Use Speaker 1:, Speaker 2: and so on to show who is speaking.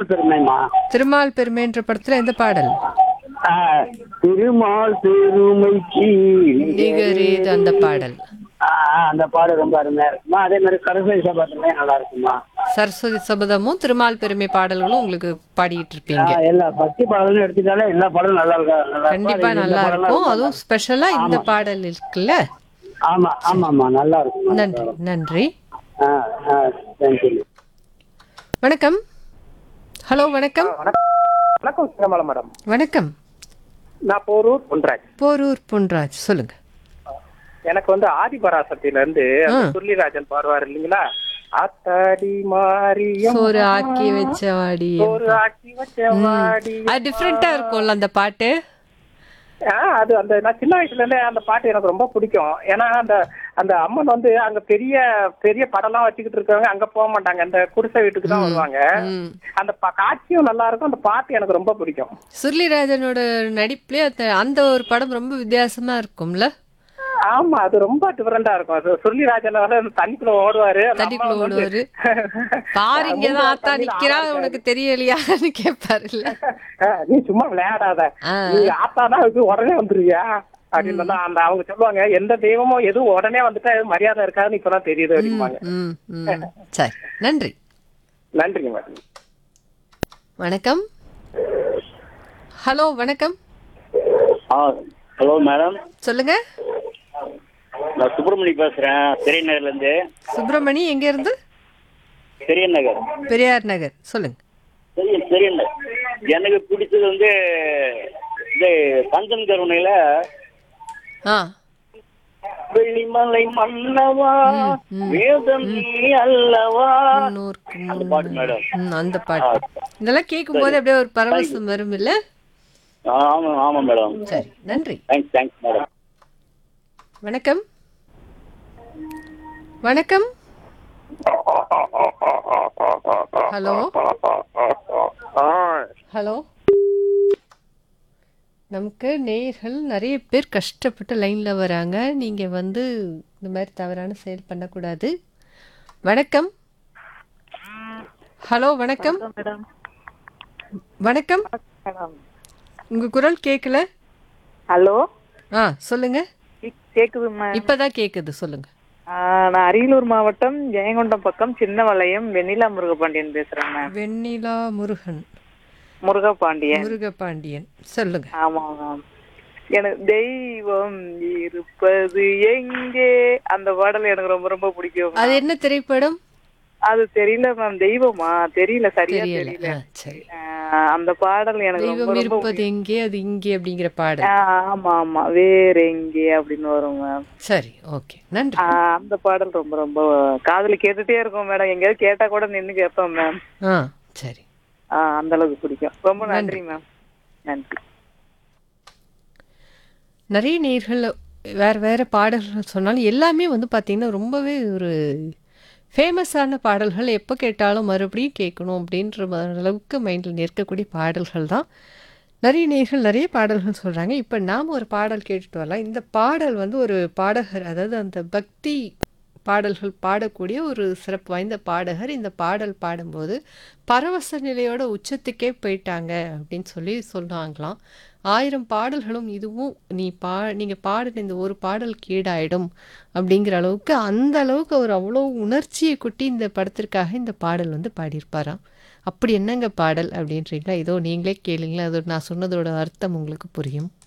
Speaker 1: திருமால் பெருமைமா
Speaker 2: திருமால் பெருமைன்ற படத்துல எந்த பாடல்
Speaker 1: ஆ, திருமால் பெருமைக்கு
Speaker 2: நிகரேது அந்த பாடல்
Speaker 1: ஆ, ஆ, அந்த பாடு ரொம்ப அருமையா இருக்குமா அதே மாதிரி கருசை சபாத்துமே நல்லா இருக்குமா
Speaker 2: சரஸ்வதி சபதமும் திருமால் பெருமை பாடல்களும் உங்களுக்கு பாடிட்டு
Speaker 1: ஆ,
Speaker 2: இருப்பீங்க
Speaker 1: எல்லா பக்தி பாடலும் எடுத்துட்டாலே எல்லா பாடலும் நல்லா இருக்கா நல்லா இருக்கும்.
Speaker 2: கண்டிப்பா
Speaker 1: அது இந்த
Speaker 2: நல்லா
Speaker 1: பாடலாம்
Speaker 2: இருக்கும்
Speaker 1: ரொம்ப
Speaker 2: அதுவும் ஸ்பெஷலா இந்த பாடல் இருக்குல்ல
Speaker 1: ஆமா ஆமாம்மா நல்லா இருக்கும்
Speaker 2: நன்றி நன்றி
Speaker 1: ஆ ஆ தேங்க்யூ
Speaker 2: வணக்கம் ஹலோ வணக்கம்
Speaker 3: வணக்கம் சிங்கமலம் மேடம்
Speaker 2: வணக்கம்
Speaker 3: நான் போரூர் பொன்ராஜ்
Speaker 2: போரூர் பொன்ராஜ் சொல்லுங்க
Speaker 3: எனக்கு வந்து ஆதிபராசக்தியில இருந்து அந்த
Speaker 2: ஆ.
Speaker 3: சுருளிராஜன் பாடுவார் இல்லைங்களா ஆத்தாடி மாரியம்
Speaker 2: சோறு ஆக்கி வச்ச வாடி
Speaker 3: ஒரு ஆக்கி வச்ச வாடி
Speaker 2: அது டிஃப்ரெண்டா இருக்கும்ல அந்த பாட்டு
Speaker 3: ஆ, அது அந்த நான் சின்ன வயசுல இருந்தே அந்த பாட்டு எனக்கு ரொம்ப பிடிக்கும் ஏன்னா அந்த அந்த அம்மன் வந்து அங்க பெரிய பெரிய படம்லாம் வச்சுக்கிட்டு இருக்கவங்க அங்க போக மாட்டாங்க அந்த குடிசை வீட்டுக்கு தான் வருவாங்க
Speaker 2: ம்.
Speaker 3: அந்த ப- காட்சியும் நல்லா இருக்கும் அந்த பாட்டு எனக்கு ரொம்ப பிடிக்கும்
Speaker 2: சுருளிராஜனோட நடிப்புலயே அந்த அந்த ஒரு படம் ரொம்ப வித்தியாசமா இருக்கும்ல
Speaker 3: ஆமா அது ரொம்ப டிஃபரெண்டா இருக்கும் அது சுருளிராஜன் வந்து அந்த தண்ணிக்குள்ள ஓடுவாரு அந்த
Speaker 2: தண்ணிக்குள்ள
Speaker 3: அம்மா வந்து-
Speaker 2: ஓடுவாரு பாரு இங்கதான் ஆத்தா
Speaker 3: தண்ணியில
Speaker 2: நிக்கிறா
Speaker 3: ஆடாது.
Speaker 2: உனக்கு தெரியலையான்னு கேட்பாருல்ல
Speaker 3: ஆ, நீ சும்மா விளையாடாத
Speaker 2: ஆ.
Speaker 3: நீ ஆத்தாதான் இது உடனே வந்துருவியா அப்படின்னு சொன்னா அந்த அவங்க சொல்லுவாங்க எந்த தெய்வமும் எதுவும் உடனே வந்துட்டா எதுவும் மரியாதை இருக்காதுன்னு இப்பதான் தெரியுது அப்படிம்பாங்க
Speaker 2: ம் ம் சரி நன்றி
Speaker 3: நன்றிங்க மேடம்
Speaker 1: வணக்கம்
Speaker 2: ஹலோ வணக்கம்
Speaker 1: ஆ ஹலோ மேடம்
Speaker 2: சொல்லுங்க
Speaker 1: நான் சுப்பிரமணி பேசுறேன் பெரியநகர்ல இருந்து
Speaker 2: சுப்பிரமணி எங்க இருந்து
Speaker 1: பெரிய நகர்
Speaker 2: பெரியார் நகர் சொல்லுங்க
Speaker 1: பெரிய பெரிய நகர் எனக்கு பிடிச்சது வந்து இது கந்தன் கருணையில
Speaker 2: ஆ
Speaker 1: வெள்ளிமலை மன்னவா வேதம் நீ அல்லவா
Speaker 2: முன்னோருக்கு
Speaker 1: அந்த பாட்டு மேடம்
Speaker 2: ம், அந்த பாட்டு இதெல்லாம் கேட்கும் போது அப்படியே ஒரு பரவசம் வரும் இல்ல
Speaker 1: ஆமா ஆமா மேடம்
Speaker 2: சரி நன்றி
Speaker 1: தேங்க்ஸ் தேங்க்ஸ் மேடம்
Speaker 2: வணக்கம் வணக்கம் ஹலோ ஹலோ நமக்கு நேயர்கள் நிறைய பேர் கஷ்டப்பட்டு லைன்ல வராங்க நீங்க வந்து இந்த மாதிரி தவறான செயல் பண்ணக்கூடாது வணக்கம் ஹலோ வணக்கம்
Speaker 4: மேடம்
Speaker 2: வணக்கம்
Speaker 4: மேடம்
Speaker 2: உங்க குரல் கேட்கல
Speaker 4: ஹலோ
Speaker 2: ஆ சொல்லுங்க
Speaker 4: கேக்குது மேம்
Speaker 2: இப்பதான் கேக்குது சொல்லுங்க
Speaker 4: நான் அரியலூர் மாவட்டம் ஜெயங்கொண்டம் பக்கம் சின்ன வளையம் வெண்ணிலா முருகபாண்டியன் பேசுறேன் மேம்
Speaker 2: வெண்ணிலா முருகன்
Speaker 4: முருகபாண்டியன்
Speaker 2: முருகபாண்டியன் சொல்லுங்க
Speaker 4: ஆமா மேம் எனக்கு தெய்வம் இருப்பது எங்கே அந்த பாடல் எனக்கு ரொம்ப ரொம்ப பிடிக்கும்
Speaker 2: அது என்ன திரைப்படம்
Speaker 4: அது தெரியல மேம் தெய்வமா தெரியல சரியா
Speaker 2: தெரியல
Speaker 4: தெரியல
Speaker 2: ஆ, சரி
Speaker 4: ஆஹ் அந்த பாடல் எனக்கு ரொம்ப
Speaker 2: தெய்வம்
Speaker 4: ரொம்ப
Speaker 2: இருப்பது எங்கே அது இங்கே அப்படிங்கிற பாடல்
Speaker 4: ஆஹ் ஆமா ஆமா வேற எங்கே அப்படின்னு வரும் மேம்
Speaker 2: சரி ஓகே நன்றி
Speaker 4: ஆஹ் அந்த பாடல் ரொம்ப ரொம்ப காதுல கேட்டுட்டே இருக்கும் மேடம் எங்கேயாவது கேட்டா கூட நின்னு கேட்பேன் மேம்
Speaker 2: ஆ சரி
Speaker 4: ஆஹ் அந்த அளவுக்கு பிடிக்கும் ரொம்ப நன்றி மேம் நன்றி
Speaker 2: நிறைய நேர்கள் வேற வேற பாடல்கள் சொன்னாலும் எல்லாமே வந்து பார்த்தீங்கன்னா ரொம்பவே ஒரு ஃபேமஸான பாடல்கள் எப்போ கேட்டாலும் மறுபடியும் கேட்கணும் அப்படின்ற ம- அளவுக்கு மைண்டில் நிற்கக்கூடிய பாடல்கள் தான் நிறைய நேர்கள் நிறைய பாடல்கள் சொல்கிறாங்க இப்போ நாம் ஒரு பாடல் கேட்டுட்டு வரலாம் இந்த பாடல் வந்து ஒரு பாடகர் அதாவது அந்த பக்தி பாடல்கள் பாடக்கூடிய ஒரு சிறப்பு வாய்ந்த பாடகர் இந்த பாடல் பாடும்போது பரவச நிலையோட உச்சத்துக்கே போயிட்டாங்க அப்படின்னு சொல்லி சொன்னாங்களாம் ஆயிரம் பாடல்களும் இதுவும் நீ பா நீங்கள் பாடின இந்த ஒரு பாடல் கீடாயிடும் அப்படிங்கிற அளவுக்கு அந்த அளவுக்கு அவர் அவ்வளோ உணர்ச்சியை கொட்டி இந்த படத்திற்காக இந்த பாடல் வந்து பாடியிருப்பாராம் அப்படி என்னங்க பாடல் அப்படின்றீங்களா ஏதோ நீங்களே கேளுங்களேன் அது நான் சொன்னதோட அர்த்தம் உங்களுக்கு புரியும்